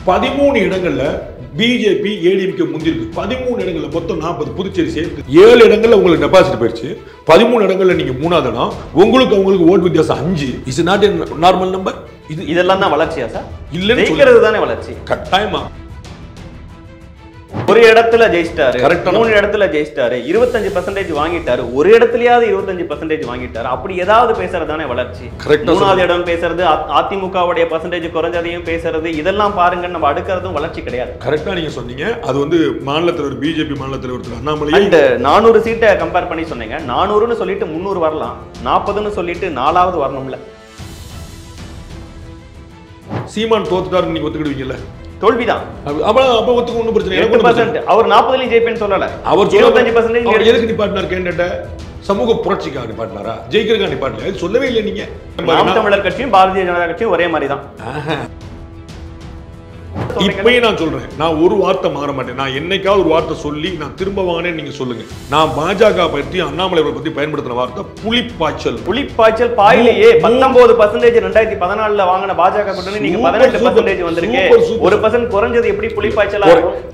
பதிமூணு இடங்கள்ல BJP ADMK முந்திருக்கு பதிமூணு இடங்கள்ல மொத்தம் நாற்பது புதுச்சேரி சேர்த்து ஏழு இடங்கள்ல உங்களுக்கு டெபாசிட் போயிருச்சு பதிமூணு இடங்கள்ல நீங்க மூணாவது இடம் உங்களுக்கு அவங்களுக்கு ஓட்டு வித்தியாசம் அஞ்சு இஸ் நாட் நார்மல் நம்பர் இது இதெல்லாம் தான் வளர்ச்சியா சார் இல்லைன்னு சொல்லு. ஜெயிக்கிறது தானே வளர்ச்சி கட்டாயமா ஒரு இடத்துல ஜெயிச்சிட்டாரு Correct ஆன- மூணு இடத்துல ஜெயிச்சிட்டாரு இருபத்தஞ்சு பர்சன்டேஜ் வாங்கிட்டாரு ஒரு இடத்துலயாவது இருபத்தஞ்சு பர்சன்டேஜ் வாங்கிட்டாரு அப்படி ஏதாவது பேசுறது தானே வளர்ச்சி Correct ஆ மூணாவது இடம் பேசுறது அ- அதிமுகவுடைய பர்சன்டேஜ் குறைஞ்சதையும் பேசுறது இதெல்லாம் பாருங்க நம்ம அடுக்கிறதும் வளர்ச்சி கிடையாது கரெக்டா நீங்க சொன்னீங்க அது வந்து மாநில தலைவர் பிஜேபி மாநில தலைவர் திரு அண்ணாமலை அண்ட் நானூறு சீட்டை கம்பேர் பண்ணி சொன்னீங்க நானூறுன்னு சொல்லிட்டு முந்நூறு வரலாம் நாற்பதுன்னு சொல்லிட்டு நாலாவது வரணும்ல சீமான் தோத்துட்டாருன்னு நீங்க ஒத்துக்கிடுவீங்கல்ல தோல்விதான் அப்ப- அப்ப அப்ப ஒத்துக்க ஒண்ணும் பிரச்சனை இல்லை. எனக்கு எட்டு ஒண்ணும் பிரச்சனை பர்சன்ட் அவர் நாற்பதுலயும் ஜெயிப்பேன்னு சொல்லல அவர் இருபத்தஞ்சு சொல்ல- அவர் பர்சன்டேஜ் எதுக்கு நிப்பாட்டினார் கேண்டட்ட சமூக புரட்சிக்காக நிப்பாட்டினாரா ஜெயிக்கிறதுக்காக நிப்பாட்டல இது சொல்லவே இல்லை நீங்க நாம் தமிழர் கட்சியும் பாரதிய ஜனதா கட்சியும் ஒரே மாதிரி தான் இப்பயும் நான் சொல்றேன் நான் ஒரு வார்த்தை மாற மாட்டேன் நான் என்னைக்காவது ஒரு வார்த்தை சொல்லி நான் திரும்ப வாங்கினேன்னு நீங்க சொல்லுங்க நான் பாஜக பற்றி அண்ணாமலை அவரை பத்தி பயன்படுத்தின வார்த்தை புலிப்பாய்ச்சல் புலிப்பாய்ச்சல் பாயிலேயே பத்தொன்பது பர்சன்டேஜ் ரெண்டாயிரத்தி பதினாலுல வாங்கின பாஜக கூட்டணி நீங்க Super, பதினெட்டு super, பர்சன்டேஜ் வந்திருக்கு super, super. ஒரு பர்சன்ட் குறைஞ்சது எப்படி புலிப்பாய்ச்சலா ஒரு- இருக்கும்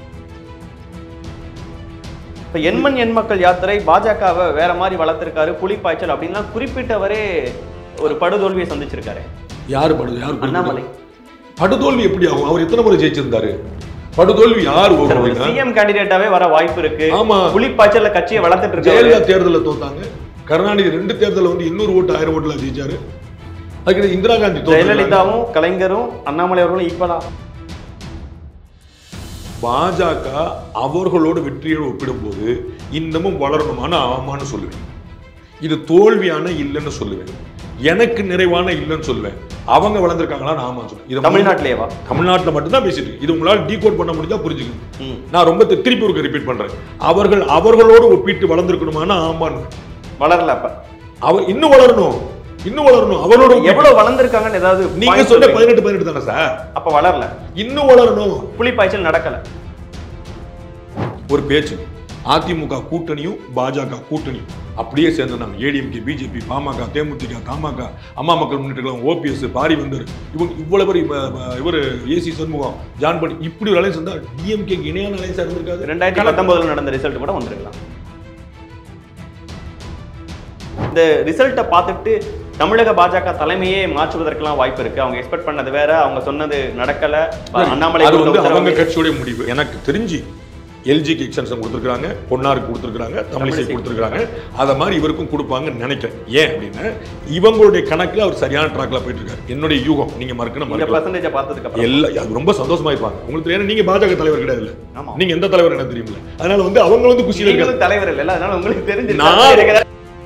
இப்ப எண்மண் எண் மக்கள் யாத்திரை பாஜகவை வேற மாதிரி வளர்த்திருக்காரு புலிப்பாய்ச்சல் அப்படின்லாம் குறிப்பிட்டவரே ஒரு படுதோல்வியை சந்திச்சிருக்காரு யாரு படுது யாரு அண்ணாமலை படுதோல்வி எப்படி ஆகும் அவர் எத்தனை முறை ஜெயிச்சிருந்தாரு படுதோல்வி யார் சார், ஒரு வரும் சிஎம் கேண்டிடேட்டாவே வர வாய்ப்பு இருக்கு ஆமா புலிப்பாய்ச்சல்ல கட்சியை வளர்த்துட்டு இருக்காரு ஜெயலலிதா தேர்தலில் தோத்தாங்க கருணாநிதி ரெண்டு தேர்தலில் வந்து இன்னொரு ஓட்டு ஆயிரம் ஓட்டுல ஜெயிச்சாரு அதுக்கு இந்திரா காந்தி தோத்தாங்க ஜெயலலிதாவும் கலைஞரும் அண்ணாமலை அவர்களும் ஈக்குவலா பாஜக அவர்களோட வெற்றியோடு ஒப்பிடும்போது இன்னமும் வளரணுமான ஆமான்னு சொல்லுவேன் இது தோல்வியான இல்லைன்னு சொல்லுவேன் எனக்கு நிறைவான இல்லைன்னு சொல்லுவேன் அவங்க வளர்ந்துருக்காங்களா ஆமா சொல்லுவேன் இது தமிழ்நாட்டிலேயேவா தமிழ்நாட்டில் மட்டும்தான் பேசிட்டு இருக்கு. இது உங்களால் டீகோட் பண்ண முடிஞ்சா புரிஞ்சுக்கணும் ம். நான் ரொம்ப தி- திருப்பி ஒரு ரிப்பீட் பண்றேன் அவர்கள் அவர்களோடு ஒப்பிட்டு வளர்ந்துருக்கணுமான ஆமான்னு வளரல அப்ப அவர் இன்னும் வளரணும் இன்னும் வளரணும் அவரோட ஒப்பிட்டு- எவ்வளவு வளர்ந்திருக்காங்கன்னு ஏதாவது நீங்க point சொன்ன சொல்றீங்க? பதினெட்டு பதினெட்டு தானே சார் அப்ப வளரல இன்னும் வளரணும் புலிப்பாய்ச்சல் நடக்கல ஒரு பேச்சு அதிமுக கூட்டணியும் பாஜக கூட்டணியும் அப்படியே சேர்ந்தாங்க ஏடிஎம்கே பிஜேபி பாமக தேமுதிக தமாக அம்மா மக்கள் முன்னேற்ற கழகம் ஓபிஎஸ் பாரிவந்தர் இவங்க இவ்வளவு பேர் இவர் ஏசி சண்முகம் ஜான் பண்ணி இப்படி ஒரு அலைன்ஸ் இருந்தா டிஎம்கே இணையான அலைன்ஸா இருந்திருக்காது ரெண்டாயிரத்தி பத்தொன்பதுல நடந்த ரிசல்ட் கூட வந்திருக்கலாம் இந்த ரிசல்ட்டை பார்த்துட்டு தமிழக பாஜக தலைமையே மாற்றுவதற்கெல்லாம் வாய்ப்பு இருக்கு அவங்க எக்ஸ்பெக்ட் பண்ணது வேற அவங்க சொன்னது நடக்கல அண்ணாமலை அது கொடுத்த வந்து அவங்க உத்தரவு கட்சியோட முடிவு எனக்கு தெரிஞ்சு எல்ஜிக்கு எக்ஸ்டென்ஷன் கொடுத்துருக்காங்க பொன்னாருக்கு கொடுத்துருக்காங்க தமிழிசை தமிழிசை கொடுத்துருக்காங்க அதை மாதிரி இவருக்கும் கொடுப்பாங்கன்னு நினைக்கிறேன் ஏன் அப்படின்னா இவங்களுடைய கணக்குல அவர் சரியான ட்ராக்ல போயிட்டு இருக்காரு என்னுடைய யூகம் நீங்க மறுக்கணும் இந்த மறுக்கலாம் பர்சன்டேஜை பார்த்ததுக்கு அப்புறம் எல்லா அது ரொம்ப சந்தோஷமா இருப்பாங்க உங்களுக்கு தெரியும் ஏன்னா நீங்க பாஜக தலைவர் கிடையாது ஆமா நீங்க எந்த தலைவர் எனக்கு தெரியுமில்ல அதனால வந்து அவங்க வந்து குஷியில இருக்காங்க நீங்களும் தலைவர் இல்ல அதனால உங்களுக்கு தெரிஞ்சு நான்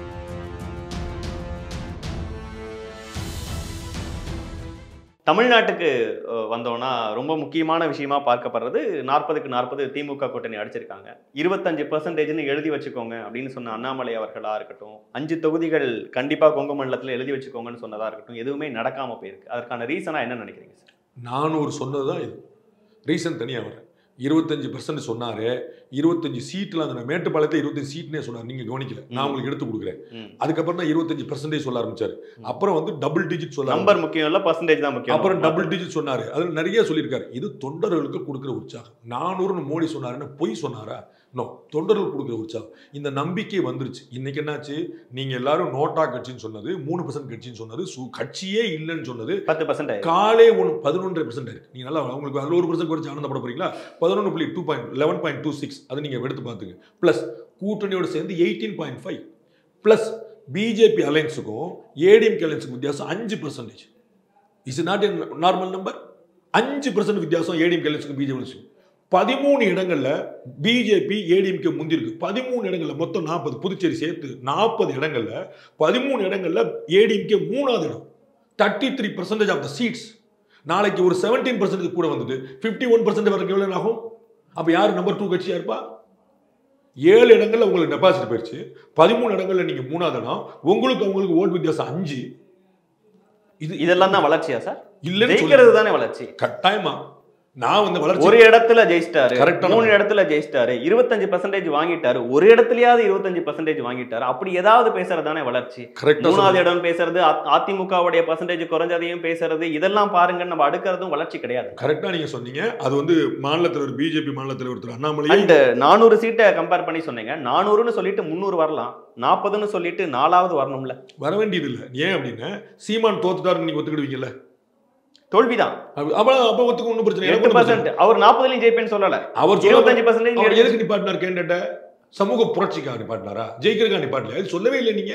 தமிழ்நாட்டுக்கு அஹ், வந்தோம்னா ரொம்ப முக்கியமான விஷயமா பார்க்கப்படுறது நாற்பதுக்கு நாற்பது திமுக கூட்டணி அடிச்சிருக்காங்க இருபத்தஞ்சு பர்சன்டேஜ்னு எழுதி வச்சுக்கோங்க அப்படின்னு சொன்ன அண்ணாமலை அவர்களா இருக்கட்டும் அஞ்சு தொகுதிகள் கண்டிப்பா கொங்கு மண்டலத்தில் எழுதி வச்சுக்கோங்கன்னு சொன்னதா இருக்கட்டும் எதுவுமே நடக்காம போயிருக்கு அதற்கான ரீசனா என்ன நினைக்கிறீங்க சார் நான் ஒரு சொன்னதுதான் இது ரீசன் தனியா வரேன் இருபத்தஞ்சு பர்சன்ட் சொன்னாரு இருபத்தஞ்சு சீட்ல அந்த மேட்டுப்பாளையத்துல இருபத்தஞ்சு சீட்னே சொன்னார் நீங்க கவனிக்கல நான் ம். உங்களுக்கு எடுத்து கொடுக்குறேன் ம். அதுக்கப்புறம் தான் இருபத்தஞ்சு பர்சன்டேஜ் சொல்ல ஆரம்பிச்சாரு அப்புறம் வந்து டபுள் டிஜிட் சொல்ல நம்பர் முக்கியம் இல்ல பர்சன்டேஜ் தான் முக்கியம் அப்புறம் டபுள் டிஜிட் சொன்னாரு அதுல நிறைய சொல்லியிருக்காரு இது தொண்டர்களுக்கு கொடுக்குற உற்சாகம் நானூறுன்னு மோடி சொன்னாருன்னு பொய் சொன்னாரா நோ தொண்டர்களுக்கு கொடுக்குற உற்சாகம் இந்த நம்பிக்கை வந்துருச்சு இன்னைக்கு என்னாச்சு நீங்க எல்லாரும் நோட்டா கட்சின்னு சொன்னது மூணு பர்சன்ட் கட்சின்னு சொன்னது சு- கட்சியே இல்லைன்னு சொன்னது பத்து பர்சன்ட் காலே ஒன்று பதினொன்றரை பர்சன்ட் இருக்கு நீங்க நல்லா உங்களுக்கு அதில் ஒரு பர்சன்ட் குறைச்சு ஆனந்தப்பட போறீங்களா பதினொன்று புள்ளி two point eleven point two six அது நீங்க எடுத்து பார்த்துங்க ப்ளஸ் கூட்டணியோட சேர்ந்து eighteen point five plus BJP அலைன்ஸுக்கும் ஏடிஎம்கே அலைன்ஸுக்கும் வித்தியாசம் அஞ்சு percentage is not an normal number அஞ்சு பர்சன்ட் வித்தியாசம் ஏடிஎம்கே அலைன்ஸுக்கும் பிஜேபி அலைன்ஸுக்கும் பதிமூணு இடங்கள்ல பிஜேபி ஏடிஎம்கே முந்திருக்கு பதிமூணு இடங்கள்ல மொத்தம் நாற்பது புதுச்சேரி சேர்த்து நாற்பது இடங்கள்ல பதிமூணு இடங்கள்ல ஏடிஎம்கே மூணாவது இடம் thirty three percentage of the seats நாளைக்கு ஒரு செவன்டீன் பர்சன்டேஜ் கூட வந்தது ஃபிஃப்டி ஒன் பர்சன்ட் வரைக்கும் எவ்வளோ ஆகும் அப்போ யார் நம்பர் டூ கட்சியா இருப்பா ஏழு இடங்கள்ல உங்களுக்கு டெபாசிட் போயிடுச்சு பதிமூணு இடங்கள்ல நீங்க மூணாவது இடம் உங்களுக்கு அவங்களுக்கு ஓட்டு வித்தியாசம் அஞ்சு இது இதெல்லாம் தான் வளர்ச்சியா சார் இல்லைன்னு சொல்ல- ஜெயிக்கிறது தானே வளர்ச்சி கட்டாயமா நான் வந்து வளர்ச்சி ஒரு இடத்துல ஜெயிச்சிட்டாரு Correct ஆன மூணு இடத்துல ஜெயிச்சிட்டாரு இருபத்தஞ்சு பர்சன்டேஜ் வாங்கிட்டாரு ஒரு இடத்துலயாவது இருபத்தஞ்சு பர்சன்டேஜ் வாங்கிட்டாரு அப்படி ஏதாவது பேசுறதுதானே வளர்ச்சி கரெக்டா மூணாவது இடம் பேசுறது அ- அதிமுகவுடைய பர்சன்டேஜ் குறைஞ்சதையும் பேசுறது இதெல்லாம் பாருங்க நம்ம அடுக்கிறதும் வளர்ச்சி கிடையாது கரெக்டா நீங்க சொன்னீங்க அது வந்து மாநில தலைவர் பிஜேபி மாநில தலைவர் திரு அண்ணாமலை அண்ட் நானூறு சீட்டை கம்பேர் பண்ணி சொன்னீங்க நானூறுன்னு சொல்லிட்டு முந்நூறு வரலாம் நாற்பதுன்னு சொல்லிட்டு நாலாவது வரணும்ல வர வேண்டியது இல்ல ஏன் அப்படின்னா சீமான் தோத்துட்டாருன்னு நீங்க ஒத்துக்கிடுவீங்கல்ல தோல்விதான் அப்ப- அப்ப அப்ப ஒத்துக்க ஒன்றும் பிரச்சனை இல்லை. எட்டு எனக்கு ஒண்ணும் பிரச்சனை பர்சன்ட் அவர் நாற்பதுலயும் ஜெயிப்பேன்னு சொல்லல இல்லை. அவர் சொல்ல இருபத்தஞ்சு அவர் பர்சன்டேஜ் எதுக்கு நிப்பாட்டினார் கேண்டட்ட சமூக புரட்சிக்காக நிப்பாட்டினாரா ஜெயிக்கிறதுக்காக நிப்பாட்டல அது சொல்லவே இல்லை நீங்க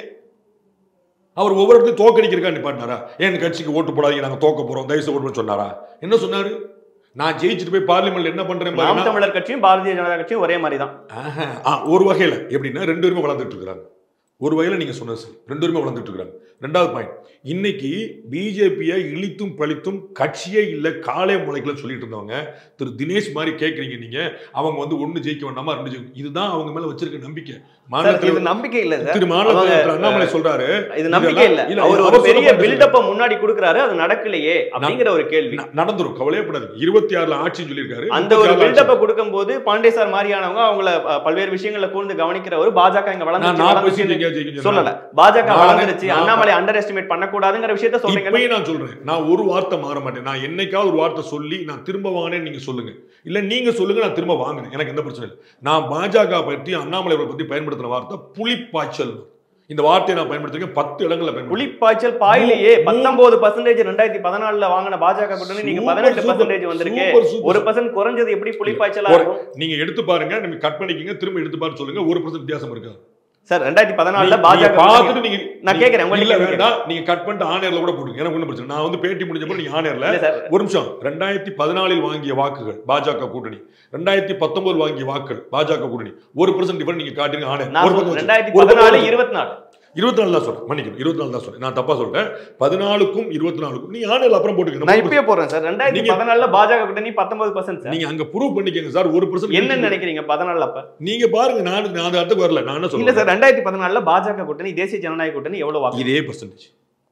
அவர் ஒவ்வொரு இடத்தையும் தோக்கடிக்கிறதுக்காக நிப்பாட்டினாரா என் கட்சிக்கு ஓட்டு போடாதீங்க நாங்க தோக்க போறோம் தயவு செய்து ஓட்டு போட சொன்னாரா என்ன சொன்னாரு நான் ஜெயிச்சுட்டு போய் பார்லிமெண்ட்ல என்ன பண்றேன் நாம் பாருங்க. தமிழர் கட்சியும் பாரதிய ஜனதா கட்சியும் ஒரே மாதிரி தான் ஆஹா. ஆ, ஒரு வகையில எப்படின்னா ரெண்டு பேருமே வளர்ந்துட்டு இருக்காங்க ஒரு வகையில நீங்க சொன்னது சரி ரெண்டு பேருமே வளர்ந்துட்டு இருக்காங்க ரெண்டாவது பாயிண்ட் இன்னைக்கு பிஜேபியை இழித்தும் பழித்தும் கட்சியே இல்ல காலே முளைக்கல சொல்லிட்டு இருந்தவங்க திரு தினேஷ் மாதிரி கேக்குறீங்க நீங்க அவங்க வந்து ஒண்ணு ஜெயிக்க வேண்டாமா ரெண்டு ஜெயிக்க இதுதான் அவங்க மேல வச்சிருக்க நம்பிக்கை மாநில சார், இது தலைவர் நம்பிக்கை இல்ல சார் திரு மாநில அவங்க, தலைவர் திரு அண்ணாமலை சொல்றாரு இது நம்பிக்கை இல்ல இல்ல, அவர் ஒரு அவர் பெரிய சொல்ல பில்டப்ப முன்னாடி கொடுக்கறாரு அது நடக்கலையே அப்படிங்கிற ஒரு கேள்வி ந- நடந்துரும் கவலையப்படாது இருபத்தி ஆறுல ஆட்சின்னு சொல்லியிருக்காரு அந்த ஒரு 36 ஆட்சி. பில்டப்ப கொடுக்கும்போது பாண்டே சார் மாதிரியானவங்க அவங்கள அஹ், பல்வேறு விஷயங்களை கூர்ந்து கவனிக்கிறவர் பாஜக இங்க நான் வளர்ந்துச்சு நாற்பது வளர்ந்துச்சுன்னு சீட் எங்கேயாவது ஜெயிக்கும் சொல்லல பாஜக நானே- வளர்ந்துருச்சு நான் அண்ணாமலை அண்டர் எஸ்டிமேட் பண்ணக்கூடாதுங்கிற விஷயத்த சொல்றீங்க இப்பயும் நான் சொல்றேன் நான் ஒரு வார்த்தை மாற மாட்டேன் நான் என்னைக்காவது ஒரு வார்த்தை சொல்லி நான் திரும்ப வாங்கினேன்னு நீங்க சொல்லுங்க இல்ல நீங்க சொல்லுங்க நான் திரும்ப வாங்கினேன் எனக்கு எந்த பிரச்சனை இல்லை நான் பாஜக பற்றி அண்ணாமலை அவர்களை பத்தி பயன்படுத்தின வார்த்தை புலிப்பாய்ச்சல் இந்த வார்த்தையை நான் பயன்படுத்திருக்கேன் பத்து இடங்கள்ல பயன்படுத்தி புலிப்பாய்ச்சல் பாயிலேயே மூ- பத்தொன்பது பர்சன்டேஜ் ரெண்டாயிரத்தி பதினாலுல வாங்கின பாஜக கூட்டணி நீங்க சூப்பர், பதினெட்டு சூப்பர், பர்சன்டேஜ் வந்திருக்கு சூப்பர், சூப்பர். ஒரு பர்சன்ட் குறைஞ்சது எப்படி புலிப்பாய்ச்சலா ஒரு- இருக்கும் நீங்க எடுத்து பாருங்க நீங்க கட் பண்ணிக்கங்க திரும்ப எடுத்து பாரு சொல்லுங்க ஒரு பர்சன்ட் வித்தியாசம் இருக்கா சார் ரெண்டாயிரத்தி பதினாலுல நீங்க பாஜக கூட்டணி- பார்த்துட்டு நீங்க நான் கேட்கிறேன், உங்கள்ட்ட இல்ல கேட்கிறேன். வேண்டாம் நீங்க கட் பண்ணிட்டு ஆனேர்ல கூட போடுங்க எனக்கு ஒண்ணும் பிரச்சனை நான் வந்து பேட்டி முடிஞ்சப்போ நீங்க ஆனேர்ல இல்ல சார் ஒரு நிமிஷம் ரெண்டாயிரத்தி பதினாலில் வாங்கிய வாக்குகள் பாஜக கூட்டணி ரெண்டாயிரத்தி பத்தொன்பது வாங்கிய வாக்குகள் பாஜக கூட்டணி ஒரு பர்சன்ட் டிஃபரன் நீங்க காட்டுங்க ஆனே நான் ஒரு பக்கம் சொல்றேன், வச்சு. ரெண்டாயிரத்தி ஒரு பக்கம் பதினாலு வச்சு. இருபத்தி நாலு இருபத்தி நாலு தான் சொல்றேன் மன்னிக்கணும் இருபத்தி நாலு தான் சொல்றேன் நான் தப்பா சொல்றேன் பதினாலுக்கும் இருபத்தி நாலுக்கும் நீ ஆனேர்ல அப்புறம் போட்டுக்கணும் நான் இப்பயே போடுறேன் சார் ரெண்டாயிரத்தி நீங்க- பதினாலுல பாஜக கூட்டணி பத்தொன்பது பர்சன்ட் சார் நீங்க அங்க ப்ரூவ் பண்ணிக்கங்க சார் ஒரு பர்சன்ட் என்ன நினைக்கிறீங்க பதினாலுல அப்ப நீங்க பாருங்க நான் நான் அந்த இடத்துக்கு வரல நான் என்ன இல்ல சொல்றேன் சார் ரெண்டாயிரத்தி பதினாலுல பாஜக கூட்டணி தேசிய ஜனநாயக கூட்டணி எவ்வளவு வாக்கு இதே பர்சன்டேஜ்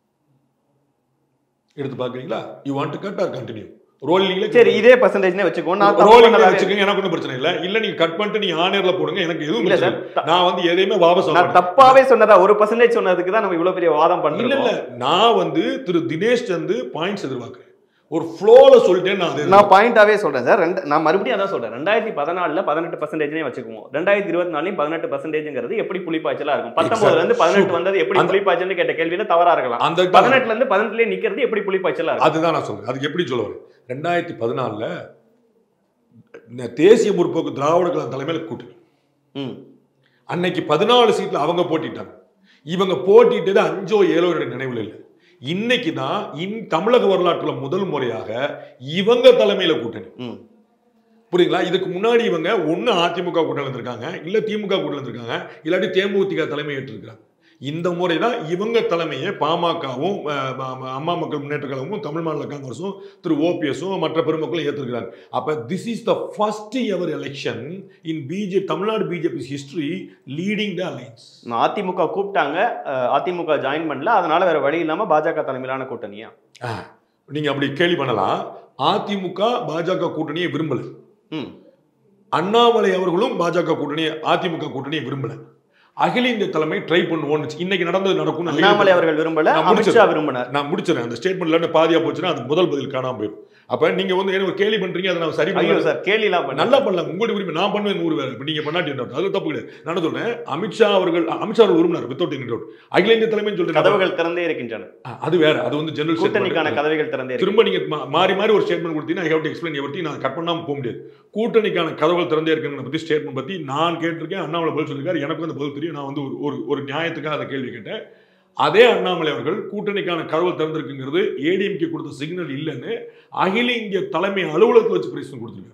எடுத்து பாக்குறீங்களா you want to cut or continue ரோலிங்ல சரி இதே பர்சன்டேஜ்னே வச்சுக்கோ நான் தப்பு ரோலிங்ல பண்ணதாவே- வச்சுக்கோங்க எனக்கு ஒன்றும் பிரச்சனை இல்ல இல்ல நீங்க கட் பண்ணிட்டு நீங்க ஆனேர்ல போடுங்க எனக்கு எதுவும் இல்ல பிரச்சனை சார் இல்ல. த- நான் வந்து எதையுமே வாபஸ் வாங்க நான் மாட்டேன். தப்பாவே சொன்னதா ஒரு பர்சன்டேஜ் சொன்னதுக்கு தான் நம்ம இவ்வளவு பெரிய வாதம் இல்ல பண்றோம் இல்ல நான் வந்து திரு தினேஷ் வந்து பாயிண்ட்ஸ் எதிர்பார்க்கிறேன் ஒரு ஃப்ளோல சொல்லிட்டேன் நான் அது நான் பாயிண்டாவே சொல்றேன் சார் ரெண்டு நான் மறுபடியும் அதான் சொல்றேன் ரெண்டாயிரத்தி பதினாலுல பதினெட்டு பர்சன்டேஜ்னே வச்சுக்குவோம் ரெண்டாயிரத்தி இருபத்தி நாலுலையும் பதினெட்டு பர்சன்டேஜ்ங்கிறது எப்படி புலிப்பாய்ச்சலா இருக்கும் பத்தொன்பதுல இருந்து பதினெட்டு வந்தது எப்படி அந்த- புலிப்பாய்ச்சல்னு கேட்ட கேள்வியில தவறா இருக்கலாம் அந்த பதினெட்டுல இருந்து பதினெட்டுலயே நிக்கிறது எப்படி புலிப்பாய்ச்சலா இருக்கும் அதுதான் நான் சொல்றேன் அதுக்கு எப்படி சொல்ல வரேன் ரெண்டாயிரத்தி பதினாலுல இந்த தேசிய முற்போக்கு திராவிட கழகம் தலைமையில கூட்டணி ம். அன்னைக்கு பதினாலு சீட்ல அவங்க போட்டிட்டாங்க இவங்க போட்டிட்டது அஞ்சோ ஏழோ எனக்கு நினைவில் இல்லை இன்னைக்கு தான் இன் தமிழக வரலாற்றுல முதல் முறையாக இவங்க தலைமையில கூட்டணி ம். புரியுங்களா இதுக்கு முன்னாடி இவங்க ஒண்ணு அதிமுக கூட்டணி இருந்திருக்காங்க இல்ல திமுக கூட்டணி இருந்திருக்காங்க இல்லாட்டி தேமுதிக தலைமை ஏற்றிருக்காங்க இந்த முறை தான் இவங்க தலைமையை பாமகவும் அஹ், ம- ம- அம்மா மக்கள் முன்னேற்ற கழகமும் தமிழ் மாநில காங்கிரஸும் திரு ஓபிஎஸும் மற்ற பெருமக்களும் ஏற்றிருக்கிறாங்க அப்ப this is the first ever election in BJP Tamil Nadu BJP history leading the alliance அதிமுக கூப்பிட்டாங்க அஹ், அதிமுக ஜாயின் பண்ணல அதனால வேற வழி இல்லாம பாஜக தலைமையிலான கூட்டணியா நீங்க அப்படி கேள்வி பண்ணலாம் அதிமுக பாஜக கூட்டணியை விரும்பல ம். அண்ணாமலை அவர்களும் பாஜக கூட்டணியை அதிமுக கூட்டணியை விரும்பல அகில இந்திய தலைமை ட்ரை பண்ணுவோம்னு இன்னைக்கு நடந்தது நடக்கும் அண்ணாமலை அவர்கள் விரும்பல நான் அமித்ஷா முடிச்சிடுறேன். விரும்பினார் நான் முடிச்சிடறேன் அந்த ஸ்டேட்மெண்ட்ல பாதியா போச்சுன்னா அது முதல் பதில் காணாம போயிடும் அப்ப நீங்க வந்து என்ன ஒரு கேள்வி பண்றீங்க அதை நான் சரி ஐயோ பண்ணல சார் கேள்விலாம் பண்ண நல்லா பண்ணலாம் உங்களுடைய உரிமை நான் பண்ணுவேன் நூறு வேற இப்ப நீங்க பண்ணாட்டி என்ன அது தப்பு கிடையாது நான் என்ன சொல்றேன் அமித்ஷா அவர்கள் அமித்ஷா அவர்கள் விரும்பினார் வித்தவுட் எனி டவுட் அகில இந்திய தலைமைன்னு சொல்றேன் கதவுகள் திறந்தே இருக்கின்றன அது வேற அது வந்து ஜெனரல் கூட்டணிக்கான கதவுகள் திறந்தே இருக்கு திரும்ப நீங்க மா- மாறி மாறி ஒரு ஸ்டேட்மெண்ட் கொடுத்தீங்கன்னா I have to explain everything நான் கட் பண்ணாம போக முடியாது கூட்டணிக்கான கதவுகள் திறந்தே இருக்குன்னு பத்தி ஸ்டேட்மெண்ட் பத்தி நான் கேட்டிருக்கேன் அண்ணாமலை பதில் சொல்லியிருக்காரு எனக்கு வந்து பதில் தெரியும் நான் வந்து ஒரு ஒரு ஒரு நியாயத்துக்காக அந்த கேள்வி கேட்டேன் அதே அண்ணாமலை அவர்கள் கூட்டணிக்கான கதவுகள் திறந்திருக்குங்கிறது ஏடிஎம்கே கொடுத்த சிக்னல் இல்லைன்னு அகில இந்திய தலைமை அலுவலகத்தை வச்சு பிரச்சனை கொடுத்துருக்காரு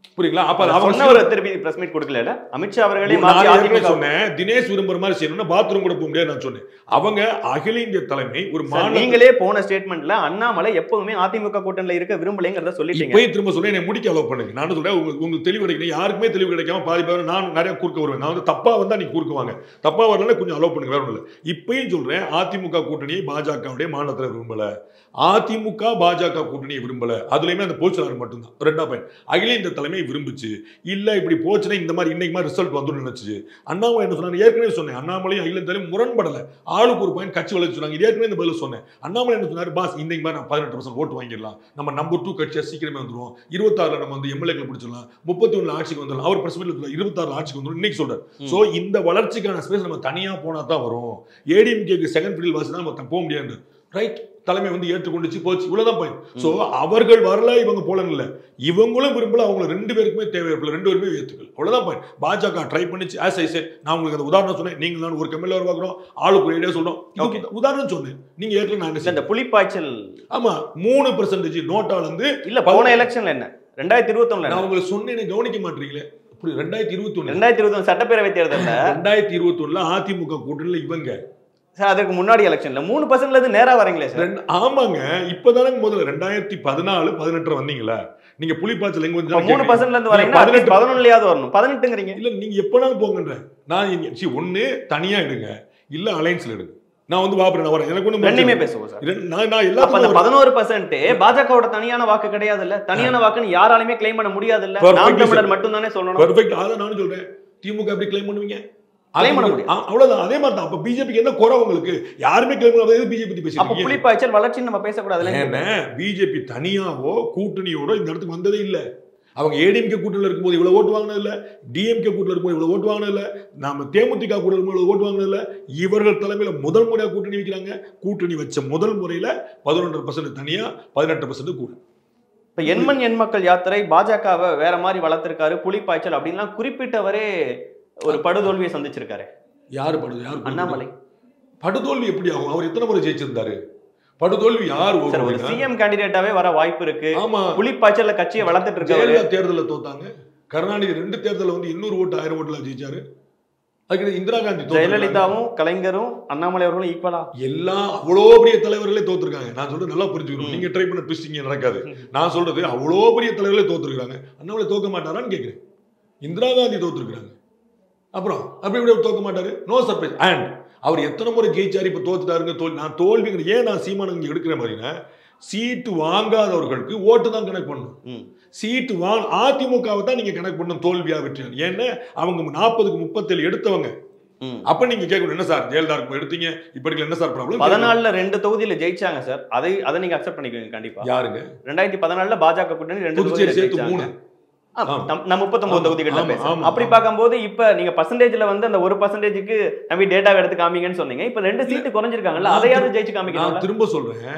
புரியுங்களா அப்ப அது அவங்க சொன்னவர் திருப்பி பிரஸ் மீட் கொடுக்கல அமித்ஷா அவர்களே நான் மாத்தி ஏற்கனவே அதிமுக சொன்னேன் தினேஷ் விரும்புற மாதிரி செய்யணும்னா பாத்ரூம் கூட போக முடியாது நான் சொன்னேன் அவங்க அகில இந்திய தலைமை ஒரு சார், மாநில நீங்களே போன ஸ்டேட்மெண்ட்ல அண்ணாமலை எப்பவுமே அதிமுக கூட்டணியில இருக்க விரும்பலைங்கிறத சொல்லிட்டீங்க இப்பயும் திரும்ப சொல்றேன் என்னை முடிக்க அலோவ் பண்ணுங்க நான் சொல்றேன் உங்களுக்கு உங்களுக்கு தெளிவு கிடைக்கணும் யாருக்குமே தெளிவு கிடைக்காம பாதி பேர் நான் நிறைய குறுக்க வருவேன் நான் வந்து தப்பா வந்தா நீங்க குறுக்குவாங்க தப்பா வரலன்னா கொஞ்சம் அலோவ் பண்ணுங்க வேற ஒண்ணும் இல்லை இப்பயும் சொல்றேன் அதிமுக கூட்டணியை பாஜகவுடைய மாநிலத்தில் விரும்பல அதிமுக பாஜக கூட்டணியை விரும்பல அதுலயுமே அந்த போச்சலாளர் மட்டும்தான் ரெண்டா பையன் அகில இந்த தலைமை விரும்புச்சு இல்ல இப்படி போச்சுன்னா இந்த மாதிரி இன்னைக்கு மாதிரி ரிசல்ட் வந்துடும் நினைச்சு அண்ணாமலை என்ன சொன்னாங்க ஏற்கனவே சொன்னேன் அண்ணாமலையும் அகில தலைமை முரண்படல ஆளுக்கு ஒரு பாயிண்ட் கட்சி வளர்ச்சி சொன்னாங்க இது ஏற்கனவே இந்த பதில் சொன்னேன் அண்ணாமலை என்ன சொன்னாரு பாஸ் இன்னைக்கு மாதிரி நான் பதினெட்டு பர்சன்ட் ஓட்டு வாங்கிடலாம் நம்ம நம்பர் டூ கட்சியா சீக்கிரமே வந்துருவோம் இருபத்தாறுல நம்ம வந்து எம்எல்ஏக்கள் பிடிச்சிடலாம் முப்பத்தி ஒண்ணு ஆட்சிக்கு வந்துடலாம் அவர் பிரஸ் மீட்ல இருபத்தாறு ஆட்சிக்கு வந்துடும் இன்னைக்கு சொல்றாரு ம். சோ இந்த வளர்ச்சிக்கான ஸ்பேஸ் நம்ம தனியா போனா தான் வரும் ஏடிஎம்கேக்கு செகண்ட் பீரியட் வாசி தான் நம்ம த- போக முடியாது ரைட் தலைமை வந்து ஏற்றுக்கொண்டுச்சு போச்சு இவ்வளவுதான் பாயிண்ட் சோ அவர்கள் வரல இவங்க போலன்னு இல்ல இவங்களும் விரும்பல அவங்க ரெண்டு பேருக்குமே தேவையில்லை ரெண்டு பேருமே ஏத்துக்கல் அவ்வளவுதான் பாயிண்ட் பாஜக ட்ரை பண்ணிச்சு ஆஸ் ஐ said நான் உங்களுக்கு அந்த உதாரணம் சொன்னேன் நீங்க நான் ஒரு கம்மியில் உருவாக்குறோம் ஆளுக்கு ஒரு ஐடியா சொல்றோம் Okay. இதுக்கு உதாரணம் சொன்னேன் நீங்க ஏற்கனவே நான் என்ன இல்ல, இந்த செஞ்சேன்? புலிப்பாய்ச்சல் ஆமா மூணு பெர்சன்டேஜ் நோட்டால இருந்து இல்ல போன எலெக்ஷன்ல என்ன ரெண்டாயிரத்தி இருபத்தி ஒண்ணுல நான் உங்களுக்கு சொன்னேன்னு கவனிக்க மாட்டீங்களே அப்படி ரெண்டாயிரத்தி இருபத்தி ஒண்ணு ரெண்டாயிரத்தி இருபத்தி சட்டப்பேரவை தேர்தல்ல ரெண்டாயிரத்தி இருபத்தி ஒண்ணுல அதிமுக கூட்டணியில இவங்க சார் அதுக்கு முன்னாடி எலெக்ஷன்ல மூணு பர்சன்ட்ல இருந்து நேரா வரீங்களே சார் ரெண்டு- ஆமாங்க இப்பதானே முதல்ல ரெண்டாயிரத்தி பதினாலு பதினெட்டு வந்தீங்களா நீங்க புலிப்பாச்சல் எங்க இப்ப வந்து மூணு பர்சன்ட்ல இருந்து வரீங்கன்னா பதினெட்டு- at least பதினொன்னுலயாவது வரணும் பதினெட்டுங்கிறீங்க இல்ல நீங்க எப்பனாலும் போங்கன்ற நான் இங்க- see, ஒண்ணு தனியா எடுங்க இல்ல அலைன்ஸ்ல எடுங்க நான் வந்து வாபுறேன் நான் வரேன் எனக்கு ஒண்ணு ரெண்டுமே பேசுவோம் சார் ரெண்டு- நான் நான் அப்ப அந்த எல்லாத்துக்கும் பதினோரு பர்சன்ட் பாஜகவோட தனியான வாக்கு கிடையாது இல்ல தனியான வாக்குன்னு யாராலுமே கிளைம் பண்ண முடியாது இல்ல Perfectly நாம் தமிழர் மட்டும் தானே சொல்லணும் பெர்ஃபெக்ட் அதான் நானும் சொல்றேன் திமுக எப்படி கிளைம் பண்ணுவீங்க Claim பண்ண அதிமுக முடியாது. ஆ, அவ்வளவுதான் அதே மாதிரி தான் அப்ப பிஜேபிக்கு என்ன குறை உங்களுக்கு யாருமே கிளைம் பண்ணாத பிஜேபி பத்தி அப்ப பேசிட்டு புலிப்பாய்ச்சல் வளர்ச்சின்னு நம்ம பேசக்கூடாதுல்ல ஏன்னா பிஜேபி தனியாவோ கூட்டணியோட இந்த இடத்துக்கு வந்ததே இல்ல அவங்க ஏடிஎம்கே கூட்டணியில் இருக்கும்போது இவ்வளவு ஓட்டு வாங்கினது இல்ல டிஎம்கே கூட்டணியில் இருக்கும்போது இவ்வளவு ஓட்டு வாங்கினது இல்ல நாம தேமுதிக கூட்டணி இருக்கும்போது இவ்வளவு ஓட்டு வாங்கினது இல்ல இவர்கள் தலைமையில முதல் முறையா கூட்டணி வைக்கிறாங்க கூட்டணி வச்ச முதல் முறையில பதினொன்றரை பர்சன்ட் தனியா பதினெட்டு பர்சன்ட் கூட இப்ப எண்மண் எண் மக்கள் யாத்திரை பாஜகவை வேற மாதிரி வளர்த்திருக்காரு புலிப்பாய்ச்சல் அப்படின்லாம் குறிப்பிட்டவரே ஒரு படுதோல்வியை சந்திச்சிருக்காரு யாரு படுது யாரு படுது? அண்ணாமலை படுதோல்வி எப்படி ஆகும் அவர் எத்தனை முறை ஜெயிச்சிருந்தாரு படுதோல்வி யார் சார் ஒரு ஓடுறீங்க? சிஎம் கேண்டிடேட்டாவே வர வாய்ப்பு இருக்கு ஆமா புலிப்பாய்ச்சல்ல கட்சியை வளர்த்துட்டு இருக்காரு ஜெயலலிதா தேர்தலில் தோத்தாங்க கருணாநிதி ரெண்டு தேர்தலில் வந்து இன்னொரு ஓட்டு ஆயிரம் ஓட்டுல ஜெயிச்சாரு அதுக்கு இந்திரா காந்தி தோத்தாங்க. ஜெயலலிதாவும் கலைஞரும் அண்ணாமலை அவர்களும் ஈக்குவலா எல்லாம் அவ்வளோ பெரிய தலைவர்களே தோத்துருக்காங்க நான் சொல்றது நல்லா புரிஞ்சுக்கணும் ம். நீங்க ட்ரை பண்ண ட்விஸ்டிங் நடக்காது நான் சொல்றது அவ்வளோ பெரிய தலைவர்களே தோத்துருக்காங்க அண்ணாமலை தோக்க மாட்டாரான்னு கேட்குறேன் இந்திரா காந்தி தோத்துருக்காங்க அப்புறம் அப்படி இப்படி அவர் தோக்க மாட்டாரு நோ சர்ப்ரைஸ் அண்ட் அவர் எத்தனை முறை ஜெயிச்சாரு இப்ப தோத்துட்டாருங்க தோல்வி நான் தோல்விங்கிற ஏன் நான் சீமானு இங்க எடுக்கிற மாதிரினா சீட்டு வாங்காதவர்களுக்கு ஓட்டு தான் கணக்கு பண்ணணும் ம். சீட்டு வாங்க அதிமுகவை தான் நீங்க கணக்கு பண்ணணும் தோல்வியா வெற்றி ஏன்னா அவங்க நாற்பதுக்கு முப்பத்தேழு எடுத்தவங்க ம். அப்ப நீங்க கேட்கணும் என்ன சார் ஜெயலலிதா எடுத்தீங்க இப்ப எடுக்கல என்ன சார் ப்ராப்ளம் பதினாலுல ரெண்டு தொகுதியில ஜெயிச்சாங்க சார் அதை அதை நீங்க அக்செப்ட் பண்ணிக்குவீங்க கண்டிப்பா யாருங்க ரெண்டாயிரத்தி பதினாலுல பாஜக கூட்டணி ரெண்டு புதுச்சேரி தொகுதியில சேர்த்து ஜெயிச்சாங்க மூணு ஆ, ஆமா. நம்- நம்ம முப்பத்தொன்பது ஆமா, தொகுதிகள்ல ஆமா, பேசுறோம் ஆமா, அப்படி ஆமா. பார்க்கும்போது இப்ப நீங்க பர்சன்டேஜ்ல வந்து அந்த ஒரு பர்சன்டேஜுக்கு நம்பி டேட்டா எடுத்து காமிங்கன்னு சொன்னீங்க இப்ப ரெண்டு சீட்டு குறைஞ்சிருக்காங்கல்ல நான் அதையாவது ஜெயிச்சு நான் காமிக்கணும் திரும்ப சொல்றேன்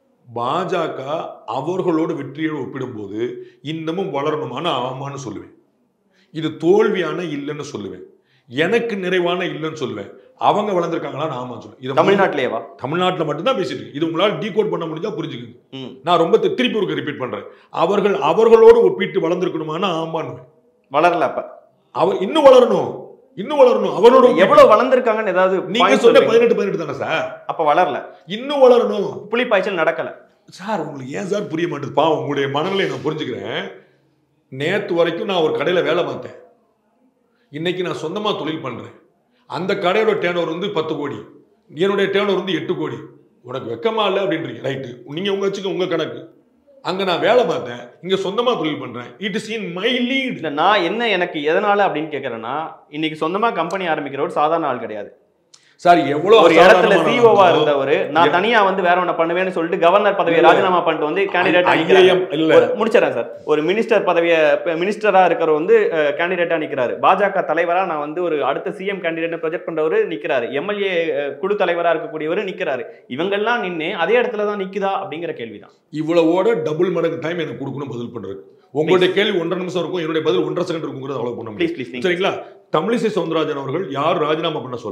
பாஜக அவர்களோட வெற்றியோடு ஒப்பிடும்போது இன்னமும் வளரணுமான ஆமான்னு சொல்லுவேன் இது தோல்வியான இல்லைன்னு சொல்லுவேன் எனக்கு நிறைவான இல்லைன்னு சொல்லுவேன் அவங்க வளர்ந்துருக்காங்களா ஆமா சொல்லுவேன் இதை தமிழ்நாட்டிலேவா தமிழ்நாட்டில் மட்டும்தான் பேசிட்டு இருக்கேன். இது உங்களால் டீகோட் பண்ண முடிஞ்சா புரிஞ்சுக்குங்க ம். நான் ரொம்ப தி- திருப்பி ஒரு ரிப்பீட் பண்றேன் அவர்கள் அவர்களோடு ஒப்பிட்டு வளர்ந்துருக்கணுமான ஆமான்னு வளரல அப்ப அவர் இன்னும் வளரணும் இன்னும் வளரணும் அவரோட ஒப்பிட்டு- எவ்வளவு வளர்ந்திருக்காங்கன்னு ஏதாவது நீங்க point சொன்ன சொல்றீங்க? பதினெட்டு பதினெட்டு தானே சார் அப்ப வளரல இன்னும் வளரணும் புலிப்பாய்ச்சல் நடக்கல சார் உங்களுக்கு ஏன் சார் புரிய மாட்டேது பாவம் உங்களுடைய மனநிலையை நான் புரிஞ்சுக்கிறேன் நேத்து வரைக்கும் நான் ஒரு கடையில வேலை பார்த்தேன் இன்னைக்கு நான் சொந்தமா தொழில் பண்றேன் அந்த கடையோட டேர்ன் வந்து பத்து கோடி என்னுடைய டேர்ன் வந்து எட்டு கோடி உனக்கு வெக்கமா இல்லை அப்படின்றீங்க ரைட்டு நீங்க உங்க வச்சுக்க உங்க கணக்கு அங்க நான் வேலை பார்த்தேன் இங்க சொந்தமா தொழில் பண்றேன் it is in my lead இல்ல நான் என்ன எனக்கு எதனால அப்படின்னு கேக்குறேன்னா இன்னைக்கு சொந்தமா கம்பெனி ஆரம்பிக்கிறவர் சாதாரண ஆள் கிடையாது சார் எவ்வளவு ஒரு இடத்துல அசாதாரணமான சிஓவா ஆளோ, இருந்தவர் நான் தனியா வந்து வேற ஒண்ணு பண்ணுவேன்னு சொல்லிட்டு கவர்னர் பதவியை இல்ல. ராஜினாமா பண்ணிட்டு வந்து கேண்டிடேட் IAM இல்ல முடிச்சிடறேன் சார் ஒரு மினிஸ்டர் பதவியை மினிஸ்டரா இருக்கிறவர் வந்து கேண்டிடேட்டா நிக்கிறாரு பாஜக தலைவரா நான் வந்து ஒரு அடுத்த சிஎம் கேண்டிடேட் ப்ரொஜெக்ட் பண்றவர் நிக்கிறாரு எம்எல்ஏ குழு தலைவரா இருக்கக்கூடியவர் நிக்கிறாரு இவங்கெல்லாம் நின்னு அதே இடத்துல தான் நிக்குதா அப்படிங்கிற கேள்விதான் இவ்வளவோட டபுள் மடங்கு டைம் எனக்கு கொடுக்கணும் பதில் பண்றது உங்களுடைய கேள்வி ஒன்றரை நிமிஷம் இருக்கும் என்னுடைய பதில் ஒன்றரை செகண்ட் இருக்குங்கிறது அவ்வளவு பண்ண முடியும் ப்ளீஸ் ப்ளீஸ் சரிங்களா தமிழிசை சவுந்தரராஜன் அவர்கள் யாரும் ராஜினாமா பண்ண சொல்ல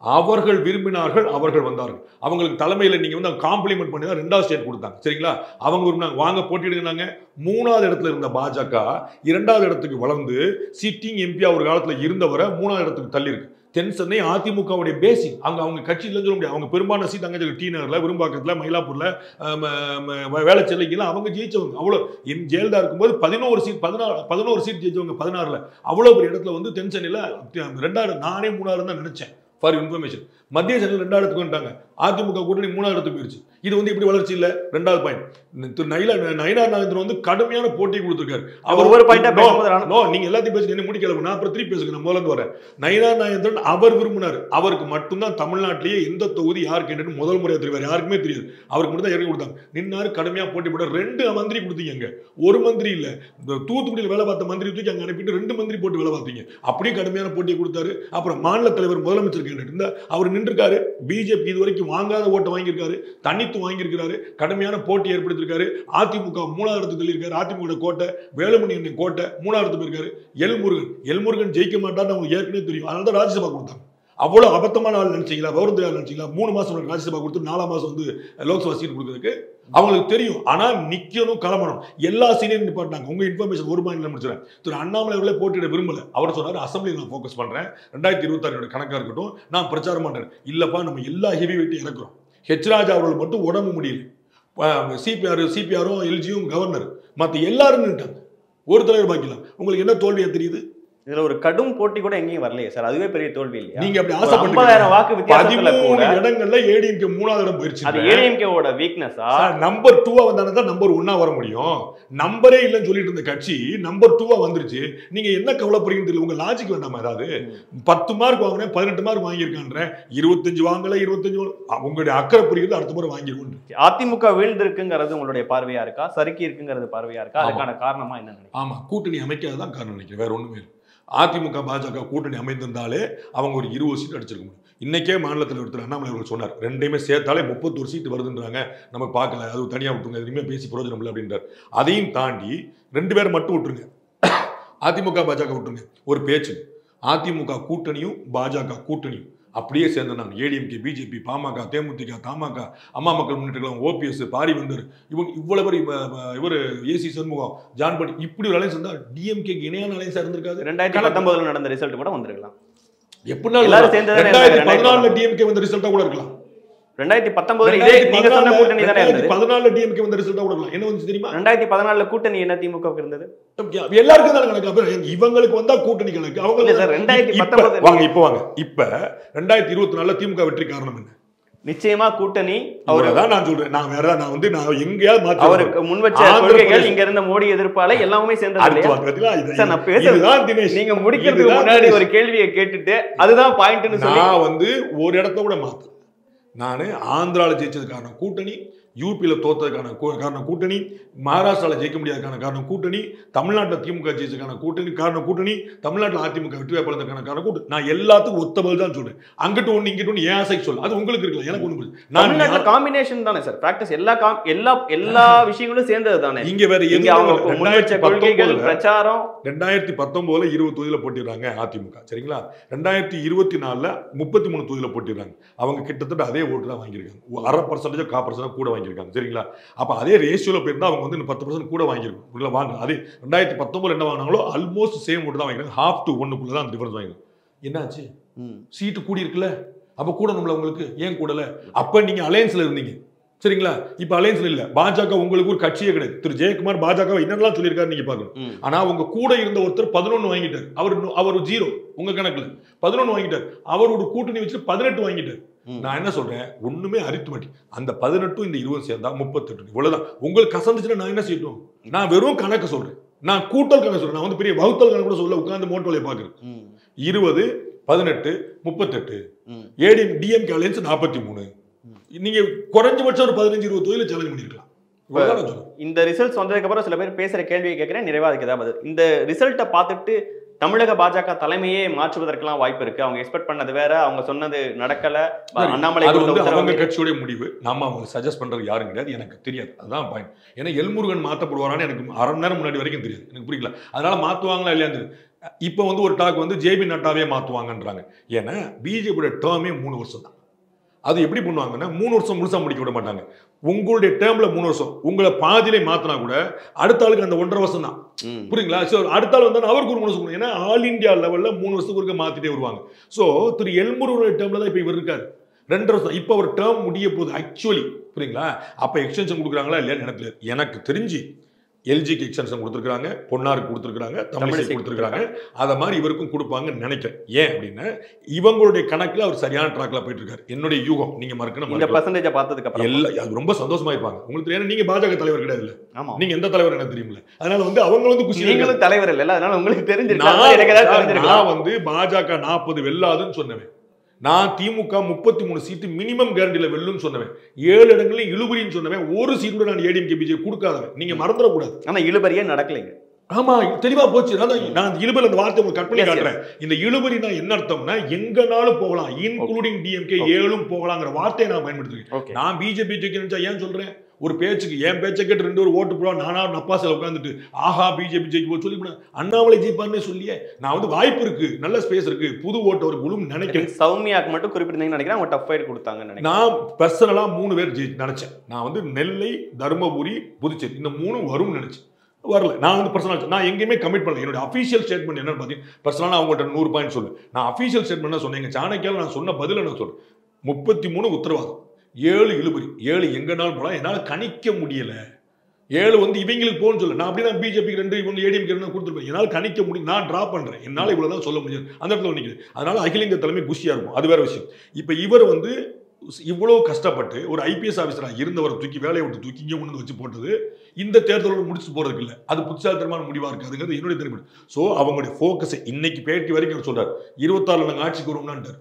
அவர்கள் விரும்பினார்கள் அவர்கள் வந்தார்கள் அவங்களுக்கு தலைமையில நீங்க வந்து காம்ப்ளிமெண்ட் பண்ணி தான் ரெண்டாவது ஸ்டேட் கொடுத்தாங்க சரிங்களா அவங்க விரும்பினாங்க வாங்க போட்டியிடுனாங்க மூணாவது இடத்துல இருந்த பாஜக இரண்டாவது இடத்துக்கு வளர்ந்து சிட்டிங் எம்பியா ஒரு காலத்துல இருந்தவரை மூணாவது இடத்துக்கு தள்ளி இருக்கு தென் சென்னை அதிமுகவுடைய பேசிக் அங்க அவங்க கட்சியில சொல்ல முடியாது அவங்க பெரும்பாலான சீட் அங்கே டி நகர்ல விரும்பாக்கத்துல மயிலாப்பூர்ல ஆம், ஆம், வேலை செல்லிங்கெல்லாம் அவங்க ஜெயிச்சவங்க அவ்வளோ எம் ஜெயலலிதா இருக்கும்போது பதினோரு சீட் பதினாறு பதினோரு சீட் ஜெயிச்சவங்க பதினாறுல அவ்வளோ பெரிய இடத்துல வந்து தென் சென்னையில் ரெண்டாவது நானே மூணாவது தான் நினைச்சேன் ஃபார் இன்ஃபர்மேஷன் மத்திய சென்னையில் ரெண்டாவது இடத்துக்கு வந்துட்டாங்க அதிமுக கூட்டணி மூணாவது இடத்துக்கு போயிருச்சு இது வந்து இப்படி வளர்ச்சி இல்லை ரெண்டாவது பாயிண்ட் திரு நயிலா நயினார் நாகேந்திரன் வந்து கடுமையான போட்டி கொடுத்துருக்காரு ஒவ்வொரு point ஆ No, பேசும்போது ராணா- no, நீங்க எல்லாத்தையும் பேசுங்க என்ன முடிக்கல நான் அப்புறம் திருப்பி பேசுங்க நான் முதல்ல இருந்து வரேன் நயினார் நாகேந்திரன் அவர் விரும்பினார் அவருக்கு மட்டும்தான் தமிழ்நாட்டிலேயே எந்த தொகுதி யார் கேட்டு முதல் முறையா தெரியும் யாருக்குமே தெரியாது அவருக்கு மட்டும் தான் இறங்கி கொடுத்தாங்க நின்னாரு கடுமையா போட்டி போட்டார் ரெண்டு மந்திரி கொடுத்தீங்க அங்க ஒரு மந்திரி இல்ல இந்த தூத்துக்குடியில் வேலை பார்த்த மந்திரி தூக்கி அங்க அனுப்பிட்டு ரெண்டு மந்திரி போட்டு வேலை பார்த்தீங்க அப்படியே கடுமையான போட்டியை கொடுத்தாரு அப்புறம் மாநில தலைவர் முதலமைச்சர் கேட்டு இருந்தா அவர் நின்றுருக்காரு பிஜேபி இது வரைக்கும் வாங்காத ஓட்டை வாங்கியிருக்காரு தனித்து வாங்கியிருக்கிறாரு கடுமையான போட்டி ஏற்படுத்தியிருக்காரு அதிமுக மூணாவது இடத்துக்கு தள்ளியிருக்காரு அதிமுக கோட்டை வேலுமணி அண்ணன் கோட்டை மூணாவது இடத்துக்கு போயிருக்காரு எல்முருகன் எல்முருகன் ஜெயிக்க மாட்டான்னு அவங்களுக்கு ஏற்கனவே தெரியும் அதனால தான் ராஜ்யசபா கொடுத்தாங்க அவ்வளோ அபத்தமான ஆள் நினைச்சீங்களா கௌரவ ஆள் நினைச்சீங்களா மூணு மாசம் முன்னாடி ராஜ்யசபா கொடுத்து நாலாம் மாசம் வந்து லோக்சபா சீட் கொடுக்கறதுக்கு அவங்களுக்கு தெரியும் ஆனா நிக்கணும் கிளம்பணும் எல்லா சீனியரும் நிப்பாட்டினாங்க உங்க இன்ஃபர்மேஷன் ஒரு பாயிண்ட்ல முடிச்சிடறேன் திரு அண்ணாமலை அவர்களே போட்டியிட விரும்பல அவர் சொன்னாரு அசம்பிளி நான் ஃபோக்கஸ் பண்றேன் ரெண்டாயிரத்தி இருபத்தாறு கணக்கா இருக்கட்டும் நான் பிரச்சாரம் பண்றேன் இல்லப்பா நம்ம எல்லா ஹெவி வெயிட்டையும் இறக்குறோம் ஹெச் ராஜா அவர்கள் மட்டும் உடம்பு முடியல சிபிஆர் சிபிஆரும் எல்ஜியும் கவர்னர் மற்ற எல்லாரும் நின்ட்டாங்க ஒரு தலைவர் பாக்கலாம் உங்களுக்கு என்ன தோல்வியா தெரியுது இதுல ஒரு கடும் போட்டி கூட எங்கேயும் வரலையே சார் அதுவே பெரிய தோல்வி இல்லையா நீங்க அப்படி ஒரு 50000 ஆசைப்பட்டு வாக்கு வித்தியாசத்துல பதிமூணு கூட இடங்கள்ல ஏடிஎம்கே மூணாவது இடம் போயிருச்சு அது ஏடிஎம்கேவோட வீக்னஸா நம்பர் டூவா வந்தானே தான் நம்பர் ஒன்னா வர முடியும் நம்பரே இல்லைன்னு சொல்லிட்டு இருந்த கட்சி நம்பர் டூவா வந்துருச்சு நீங்க என்ன கவலைப்படுறீங்கன்னு தெரியல உங்க லாஜிக் வேண்டாமா ஏதாவது பத்து மார்க் வாங்கினேன் பதினெட்டு மார்க் வாங்கியிருக்கான்ற இருபத்தஞ்சு வாங்கல இருபத்தஞ்சு வாங்கல. உங்களுடைய அக்கறை புரியுது அடுத்த முறை வாங்கிடுவோம் அதிமுக வீழ்ந்திருக்குங்கிறது உங்களுடைய பார்வையா இருக்கா சறுக்கி இருக்குங்கிறது பார்வையா இருக்கா ஆமா. அதுக்கான காரணமா என்ன நினைக்கிறீங்க ஆமா கூட்டணி அமைக்காததான் காரணம் நினைக்கிறேன் வேற ஒண்ணுமே இல்லை அதிமுக பாஜக கூட்டணி அமைந்திருந்தாலே அவங்க ஒரு இருபது சீட் அடிச்சிருக்க முடியும் இன்னைக்கே மாநிலத்தில் ஒருத்தர் அண்ணாமலை அவர்கள் சொன்னார் ரெண்டையுமே சேர்த்தாலே முப்பத்தொரு சீட்டு வருதுன்றாங்க நம்ம பார்க்கல அது தனியாக விட்டுருங்க எதுவுமே பேசி பிரயோஜனம் இல்லை அப்படின்றார் அதையும் தாண்டி ரெண்டு பேரை மட்டும் விட்டுருங்க அதிமுக பாஜக விட்டுருங்க ஒரு பேச்சு அதிமுக கூட்டணியும் பாஜக கூட்டணியும் அப்படியே சேர்ந்தாங்க ஏடிஎம்கே பிஜேபி பாமக தேமுதிக தமாக அம்மா மக்கள் முன்னேற்ற கழகம் ஓபிஎஸ் பாரிவந்தர் இவங்க இவ்வளவு பேர் இவர் ஏசி சண்முகம் ஜான் பட் இப்படி ஒரு அலைன்ஸ் இருந்தா டிஎம்கேக்கு இணையான அலைன்ஸ் இருந்திருக்காது ரெண்டாயிரத்தி பத்தொன்பதுல நடந்த ரிசல்ட் கூட வந்திருக்கலாம் எப்படினாலும் எல்லாரும் சேர்ந்து தானே ரெண்டாயிரத்தி ரெண்டாயிரத்தி பதினாலுல டிஎம்கே வந்த ரிசல்ட்டா கூட இருக்கலாம் ரெண்டாயிரத்தி பத்தொன்பதுல இதே நீங்க சொன்ன கூட்டணி தானே இருந்தது பதினாலுல டிஎம்கே வந்த ரிசல்ட்டா கூட இருக்கலாம் என்ன வந்து தெரியுமா ரெண்டாயிரத்தி பதினாலுல கூட்டணி என்ன திமுக இருந்தது எல்லாருக்கும் தானே கணக்கு அப்புறம் இவங்களுக்கு வந்தா கூட்டணி கணக்கு இல்ல அவங்க சார் ரெண்டாயிரத்தி இப்ப பத்தொன்பது வாங்க இப்ப வாங்க இப்ப ரெண்டாயிரத்தி இருபத்தி நாலுல திமுக வெற்றி காரணம் என்ன நிச்சயமா கூட்டணி அவர் அவரதான் நான் சொல்றேன் நான் வேற நான் வந்து நான் எங்கேயாவது மாத்தி அவருக்கு முன் வச்ச ஆந்திர கொள்கைகள் பிரதேச- இங்க இருந்த மோடி எதிர்ப்பால எல்லாமே சேர்ந்தது அடுத்து இல்லையா வாங்க, பாத்தீங்களா? இது- சார், நான் பேசுறது- இதுதான் தினேஷ் நீங்க முடிக்கிறதுக்கு இதுதான் முன்னாடி தினேஷ். ஒரு கேள்வியை கேட்டுட்டு அதுதான் பாயிண்ட்னு சொல்லி நான் வந்து ஒரு இடத்த கூட மாத்தல நான் ஆந்திரால ஜெயிச்சது காரணம் கூட்டணி யூபியில தோத்ததுக்கான கூ- காரணம் கூட்டணி மகாராஷ்டிரால ஜெயிக்க முடியாததுக்கான காரணம் கூட்டணி தமிழ்நாட்டில் திமுக ஜெயிச்சதுக்கான கூட்டணி காரணம் கூட்டணி தமிழ்நாட்டில் அதிமுக வெற்றி வாய்ப்பாளருக்கான காரணம் கூட்டணி நான் எல்லாத்துக்கும் ஒத்த பதில் தான் சொல்றேன் அங்கிட்டு ஒண்ணு இங்கிட்டு ஒண்ணு ஏன் ஆசைக்கு சொல்ல அது உங்களுக்கு இருக்குல்ல எனக்கு ஒண்ணு புரியுது. நான் தமிழ்நாட்டுல காம்பினேஷன் தானே சார் பிராக்டிஸ் எல்லா com- எல்லா எல்லா விஷயங்களும் சேர்ந்தது தானே இங்க வேற இங்க எதுவும் அவங்க இல்ல. முன் வச்ச ரெண்டாயிரத்தி கொள்கைகள் பத்தொன்பதுல பிரச்சாரம் ரெண்டாயிரத்தி பத்தொன்பதுல இருபது தொகுதியில போட்டிடுறாங்க அதிமுக சரிங்களா ரெண்டாயிரத்தி இருபத்தி நாலுல முப்பத்தி மூணு தொகுதியில போட்டிடுறாங்க அவங்க கிட்டத்தட்ட அதே ஓட்டு தான் வாங்கியிருக்காங்க ஒ- அரை பர்சன்டேஜ் கா பர்சன்ட் கூட வாங்கியிருக்காங்க சரிங்களா அப்ப அதே ரேஷியோல போயிருந்தா அவங்க வந்து இன்னும் பத்து பர்சன்ட் கூட வாங்கியிருக்கும் உள்ள வாங்க அதே ரெண்டாயிரத்தி பத்தொன்பதுல என்ன வாங்கினாங்களோ ஆல்மோஸ்ட் சேம் ஓட்டு தான் வாங்கிருக்காங்க ஹாஃப் டு ஒன்னுக்குள்ள தான் டிஃபரன்ஸ் வாங்கிருக்காங்க என்னாச்சு ம். சீட்டு கூடி இருக்குல்ல அப்ப கூடணும்ல உங்களுக்கு ஏன் கூடல அப்ப நீங்க அலையன்ஸ்ல இருந்தீங்க சரிங்களா இப்ப அலையன்ஸ்ல இல்ல பாஜக உங்களுக்கு ஒரு கட்சியே கிடையாது திரு ஜெயக்குமார் பாஜக என்னெல்லாம் சொல்லியிருக்காரு நீங்க பாக்கணும் ம். ஆனா உங்க கூட இருந்த ஒருத்தர் பதினொன்னு வாங்கிட்டார் அவர் இன்னும்- அவர் ஜீரோ உங்க கணக்குல பதினொன்னு வாங்கிட்டார் அவர் ஒரு கூட்டணி வச்சு பதினெட்டு வாங்கிட்டார் ம். நான் என்ன சொல்றேன் ஒண்ணுமே அரித்மெட்டிக் அந்த பதினெட்டும் இந்த இருபது சேர்ந்தா முப்பத்தெட்டு இவ்வளவுதான் உங்களுக்கு கசந்துச்சுன்னா நான் என்ன செய்யட்டும் நான் வெறும் கணக்கு சொல்றேன் நான் கூட்டல் கணக்கு சொல்றேன் நான் வந்து பெரிய வகுத்தல் கணக்கு கூட சொல்ல உட்கார்ந்து மோட்டோலையை பாக்குறேன் ம். இருபது பதினெட்டு முப்பத்தெட்டு ம். ஏடிஎம் டிஎம்கே அலையன்ஸ் நாற்பத்தி மூணு நீங்க குறைஞ்சபட்சம் ஒரு பதினஞ்சு இருபது தொழில சேலஞ்ச் பண்ணிருக்கலாம் இவ்வளவுதான் நான் சொல்றேன். இந்த ரிசல்ட்ஸ் வந்ததுக்கு அப்புறம் சில பேர் பேசுற கேள்வியை கேட்கிறேன் நிறைவா அதுக்கு ஏதாவது பதில். இந்த ரிசல்ட்டை பார்த்துட்டு தமிழக பாஜக தலைமையே மாற்றுவதற்கெல்லாம் வாய்ப்பு இருக்கு அவங்க எக்ஸ்பெக்ட் பண்ணது வேற அவங்க சொன்னது நடக்கல சரி, அண்ணாமலை அது கொடுத்த வந்து உத்தரவு அவங்க மீறி- கட்சியுடைய முடிவு நம்ம அவங்க சஜஸ்ட் பண்றது யாரும் கிடையாது எனக்கு தெரியாது அதுதான் பாயிண்ட் ஏன்னா எல்முருகன் மாத்தப்படுவாரான்னு எனக்கு அரை மணி நேரம் முன்னாடி வரைக்கும் தெரியாது எனக்கு புரியல அதனால மாத்துவாங்களா இல்லையா தெரியாது இப்போ வந்து ஒரு டாக் வந்து ஜேபி நட்டாவே மாத்துவாங்கன்றாங்க ஏன்னா பிஜேபியோட டேர்மே மூணு வருஷம் தான் அது எப்படி பண்ணுவாங்கன்னா மூணு வருஷம் முழுசா முடிக்க விட மாட்டாங்க உங்களுடைய டேர்ம்ல மூணு வருஷம் உங்களை பாதியிலே மாத்தினா கூட அடுத்த ஆளுக்கு அந்த ஒன்றரை வருஷம் தான் ம். புரியுங்களா ஸோ அடுத்த ஆள் வந்தா அவருக்கு ஒரு மூணு வருஷம் ஏன்னா ஆல் இந்தியா லெவல்ல மூணு வருஷத்துக்கு ஒருக்க மாத்திட்டே வருவாங்க ஸோ திரு எல்முருகனுடைய டேர்ம்ல தான் இப்போ இவர் இருக்காரு ரெண்டு வருஷம் இப்போ ஒரு டேர்ம் முடிய போகுது ஆக்சுவலி புரியுங்களா அப்போ எக்ஸ்டென்ஷன் கொடுக்குறாங்களா இல்லையா எனக்கு தெரியாது. எனக்கு தெரிஞ்சு எல்ஜிக்கு எக்ஸ்டென்ஷன் கொடுத்துருக்காங்க பொன்னாருக்கு கொடுத்துருக்காங்க தமிழிசை தமிழிசை கொடுத்துருக்காங்க அதை மாதிரி இவருக்கும் கொடுப்பாங்கன்னு நினைக்கிறேன் ஏன் அப்படின்னா இவங்களுடைய கணக்குல அவர் சரியான ட்ராக்ல போயிட்டு இருக்காரு என்னுடைய யூகம் நீங்க மறக்கணும் இந்த மறக்கலாம். பர்சன்டேஜை பார்த்ததுக்கு அப்புறம் எல்லா அது ரொம்ப சந்தோஷமா இருப்பாங்க உங்களுக்கு தெரியும் ஏன்னா நீங்க பாஜக தலைவர் கிடையாது ஆமா நீங்க எந்த தலைவர் எனக்கு தெரியுமில்ல அதனால வந்து அவங்க வந்து குஷி நீங்களும் தலைவர் இல்ல அதனால உங்களுக்கு நான் தெரிஞ்சிருக்கலாம் எனக்கு ஏதாவது தெரிஞ்சிருக்கலாம் நான் வந்து பாஜக நாற்பது வெல்லாதுன்னு சொன்னவன் நான் திமுக முப்பத்தி மூணு சீட்டு மினிமம் கேரண்டில வெல்லும்னு சொன்னவன் ஏழு இடங்களையும் இழுபறின்னு சொன்னவன் ஒரு சீட்டு கூட நான் ஏடிஎம்கே பிஜே கொடுக்காதவன் நீங்க மறந்துடக்கூடாது ஆனா இழுபறியே நடக்கலைங்க ஆமா தெளிவா போச்சு நான் தான் நான் இழுபறி அந்த வார்த்தை உங்களுக்கு கட் பண்ணி Yes, yes. காட்டுறேன் இந்த இழுபறினா என்ன அர்த்தம்னா எங்கனாலும் போகலாம் இன்க்ளூடிங் டிஎம்கே Okay. ஏழும் போகலாங்கிற வார்த்தையை நான் பயன்படுத்துறேன் ஓகே நான் பிஜேபி ஜெயிக்கணும்னு ஏன் சொல்றேன் ஒரு பேச்சுக்கு என் பேச்சை கேட்டு ரெண்டு ஒரு ஓட்டு போடுவா நானா நப்பாசில் உட்காந்துட்டு ஆஹா பிஜேபி ஜெயிக்க போய் சொல்லி போனேன் அண்ணாமலை ஜெயிப்பார்னே சொல்லியே நான் வந்து வாய்ப்பு இருக்கு நல்ல ஸ்பேஸ் இருக்கு புது ஓட்டு ஒரு குழு நினைக்கிறேன் சௌமியாக்கு மட்டும் குறிப்பிட்டிருந்தீங்கன்னு நினைக்கிறேன் அவங்க டஃப் ஃபைட் கொடுத்தாங்கன்னு நினைக்கிறேன் நான் பர்சனலா மூணு பேர் ஜெயி நினைச்சேன் நான் வந்து நெல்லை தருமபுரி புதுச்சேரி இந்த மூணு வரும்னு நினைச்சேன் வரல நான் வந்து பர்சனல் நான் எங்கேயுமே கமிட் பண்ணல என்னோட அஃபீஷியல் ஸ்டேட்மெண்ட் என்னன்னு பார்த்தீங்கன்னா பர்சனலாக அவங்கள்ட்ட நூறு பாயிண்ட் சொல்லு நான் அஃபீஷியல் ஸ்டேட்மெண்ட் சொன்னேன் எங்கள் சாணக்கியால் நான் சொன்ன பதில நான் சொல்றேன் முப்பத்தி மூணு உத்தரவாதம் ஏழு இழுபறி ஏழு எங்கனாலும் போகலாம் என்னால் கணிக்க முடியல ஏழு வந்து இவங்களுக்கு போகணும்னு சொல்ல நான் அப்படின்னா பிஜேபிக்கு ரெண்டு இவங்க ஏடிஎம்கே ரெண்டு கொடுத்துருப்பேன் என்னால் கணிக்க முடியும் நான் ட்ரா பண்ணுறேன் என்னால் இவ்வளோ தான் சொல்ல முடியாது அந்த இடத்துல நிற்குது அதனால அகில இந்திய தலைமை குஷியாக இருக்கும் அது வேற விஷயம் இப்போ இவர் வந்து இவ்வளோ கஷ்டப்பட்டு ஒரு ஐபிஎஸ் ஆஃபீஸராக இருந்தவரை தூக்கி வேலையை விட்டு தூக்கி இங்கே கொண்டு வந்து வச்சு போட்டது இந்த தேர்தலோட முடிச்சு போறதுக்கு இல்லை அது புத்திசாலித்தனமான முடிவாக இருக்காதுங்கிறது என்னுடைய தெரிவிப்பு ஸோ அவங்களுடைய ஃபோக்கஸை இன்னைக்கு பேட்டி வரைக்கும் அவர் சொல்றாரு இருபத்தாறு நாங்கள் ஆட்சிக்கு வருவோம்னான்ட்டார்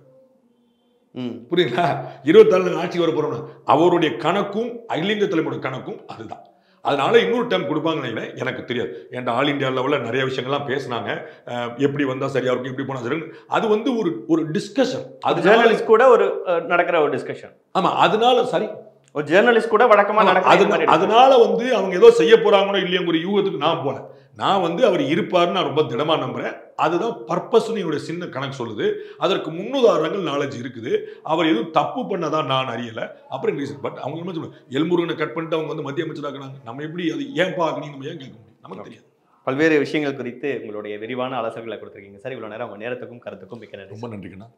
ம் புரியுங்களா இருபத்தாறு நாங்கள் ஆட்சிக்கு வர போறோம்னா அவருடைய கணக்கும் அகில இந்திய தலைமுறை கணக்கும் அதுதான் அதனால இன்னொரு டைம் கொடுப்பாங்கன்னு நினைக்கிறேன் எனக்கு தெரியாது ஏன்டா ஆல் இந்தியா லெவலில் நிறைய விஷயங்கள்லாம் பேசினாங்க அஹ் எப்படி வந்தால் சரியா இருக்கும் எப்படி போனால் சரி இருக்கும். அது வந்து ஒரு ஒரு டிஸ்கஷன் அது அதனால ஜேர்னலிஸ்ட் கூட ஒரு அஹ், நடக்கிற ஒரு டிஸ்கஷன் ஆமா அதனால சரி ஒரு ஜேர்னலிஸ்ட் கூட வழக்கமா ஆமா, நடக்கிற இந்த அதனா- மாதிரி discussion. அதனால வந்து அவங்க ஏதோ செய்ய போறாங்களோ இல்லையோங்கிற யூகத்துக்கு நான் போல நான் வந்து அவர் இருப்பாருன்னு நான் ரொம்ப திடமா நம்புறேன் அதுதான் பர்பஸ்னு என்னுடைய சின்ன கணக்கு சொல்லுது அதற்கு முன்னுதாரணங்கள் நாலேஜ் இருக்குது அவர் எதுவும் தப்பு பண்ணதா நான் அறியல அப்புறம் ரீசன் பட் அவங்க என்ன சொல்லுவாங்க எல்முருகனை கட் பண்ணிட்டு அவங்க வந்து மத்திய அமைச்சராக்குறாங்க நம்ம எப்படி அது ஏன் பார்க்கணும் நம்ம ஏன் கேட்க முடியும் நமக்கு தெரியாது பல்வேறு விஷயங்கள் குறித்து உங்களுடைய விரிவான ஆலோசனைகளை கொடுத்துருக்கீங்க சார் இவ்வளவு நேரம் உங்க நேரத்துக்கும் கருத்துக்கும் மிக்க நன்றி ரொம்ப நன்றிங்கண்ணா